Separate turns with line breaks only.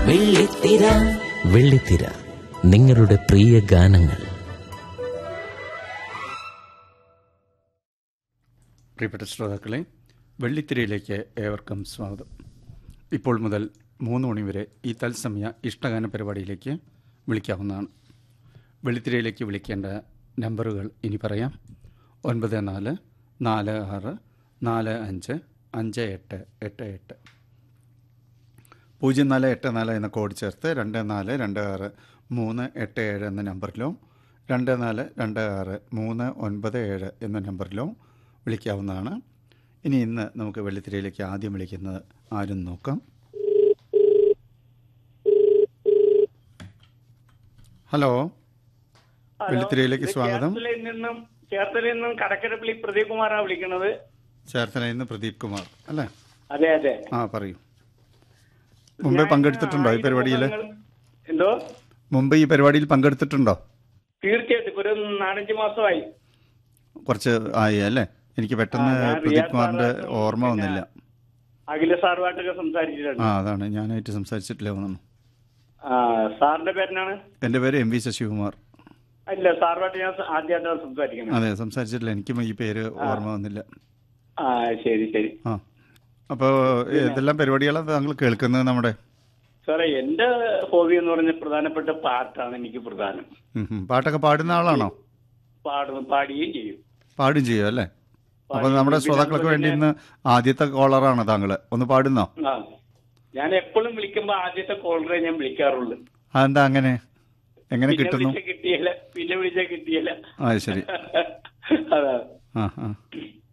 വെള്ളിത്തിര
വെള്ളിത്തിര നിങ്ങളുടെ പ്രിയ ഗാനങ്ങൾ
പ്രിയപ്പെട്ട ശ്രോതാക്കളെ വെള്ളിത്തിരയിലേക്ക് ഏവർക്കും സ്വാഗതം ഇപ്പോൾ മുതൽ മൂന്ന് മണിവരെ ഈ തത്സമയ ഇഷ്ടഗാന പരിപാടിയിലേക്ക് വിളിക്കാവുന്നതാണ് വെള്ളിത്തിരയിലേക്ക് വിളിക്കേണ്ട നമ്പറുകൾ ഇനി പറയാം ഒൻപത് നാല് നാല് ആറ് നാല് അഞ്ച് അഞ്ച് എട്ട് എട്ട് എട്ട് പൂജ്യം നാല് എട്ട് നാല് എന്ന കോഡ് ചേർത്ത് രണ്ട് നാല് രണ്ട് ആറ് മൂന്ന് എട്ട് ഏഴ് എന്ന നമ്പറിലോ രണ്ട് നാല് രണ്ട് ആറ് മൂന്ന് ഒൻപത് ഏഴ് എന്ന നമ്പറിലോ വിളിക്കാവുന്നതാണ് ഇനി ഇന്ന് നമുക്ക് വെള്ളിത്തിരയിലേക്ക് ആദ്യം വിളിക്കുന്നത് ആരും നോക്കാം ഹലോ വെള്ളിത്തിരയിലേക്ക് സ്വാഗതം
ചേർത്തലയിൽ നിന്നും ചേർത്തലയിൽ നിന്നും കടക്കരപ്പള്ളി പ്രദീപ് കുമാറാണ് വിളിക്കുന്നത്
ചേർത്തലയിൽ നിന്ന് പ്രദീപ് കുമാർ അല്ലേ
അതെ അതെ
ആ പറയൂ മുമ്പേ പങ്കെടുത്തിട്ടുണ്ടോ ഈ പരിപാടിയിൽ
എന്തോ
മുമ്പ് ഈ പരിപാടിയിൽ പങ്കെടുത്തിട്ടുണ്ടോ
തീർച്ചയായിട്ടും ഇപ്പൊ ഒരു നാലഞ്ച് മാസമായി
കുറച്ച് ആയി അല്ലേ എനിക്ക് പെട്ടെന്ന്
ആ, ഞാൻ
പ്രദീപ്
റിയാദ്
കുമാറിന്റെ
സാറുമായിട്ടും
ഓർമ്മ
പിന്നെ
വന്നില്ല
അഖില സാറുമായിട്ടൊക്കെ സംസാരിച്ചിട്ടുണ്ട്
ആ അതാണ് ഞാനായിട്ട് സംസാരിച്ചിട്ടില്ല തോന്നുന്നു
ആ സാറിന്റെ പേരിനാണ്
എൻ്റെ പേര് എം വി ശശികുമാർ
ഇല്ല സാറുമായിട്ട് ഞാൻ ആദ്യമായിട്ടാണ് സംസാരിക്കുന്നത്
അതെ സംസാരിച്ചിട്ടില്ല എനിക്കും ഈ പേര് ഓർമ്മ വന്നില്ല
ആ ശരി ശരി
ആ അപ്പോൾ ഇതെല്ലാം പരിപാടികളാണ് താങ്കൾ കേൾക്കുന്നത് നമ്മുടെ
സാറേ എന്റെ ഹോബി എന്ന് പറഞ്ഞ പ്രധാനപ്പെട്ട പാട്ടാണ് എനിക്ക് പ്രധാനം
ഉം ഉം. പാട്ടൊക്കെ പാടുന്ന ആളാണോ
പാടുന്നു പാടുകയും ചെയ്യും
പാടും ചെയ്യും അല്ലേ അപ്പോൾ
പാടും.
നമ്മുടെ
പിന്നെ
ശ്രോതാക്കൾക്ക് വേണ്ടി
അതുപോലെ
ഇന്ന് ആദ്യത്തെ കോളറാണ് താങ്കൾ ഒന്ന് പാടുന്നോ
ആ ഞാൻ എപ്പോഴും വിളിക്കുമ്പോ ആദ്യത്തെ കോളറെ ഞാൻ വിളിക്കാറുള്ളൂ
അതെന്താ അങ്ങനെ എങ്ങനെ
പിന്നെ
കിട്ടുന്നു
വിളിച്ച കിട്ടിയല്ല പിന്നെ വിളിച്ച കിട്ടിയല്ല
ആ ശരി
അതാ
ആ ആ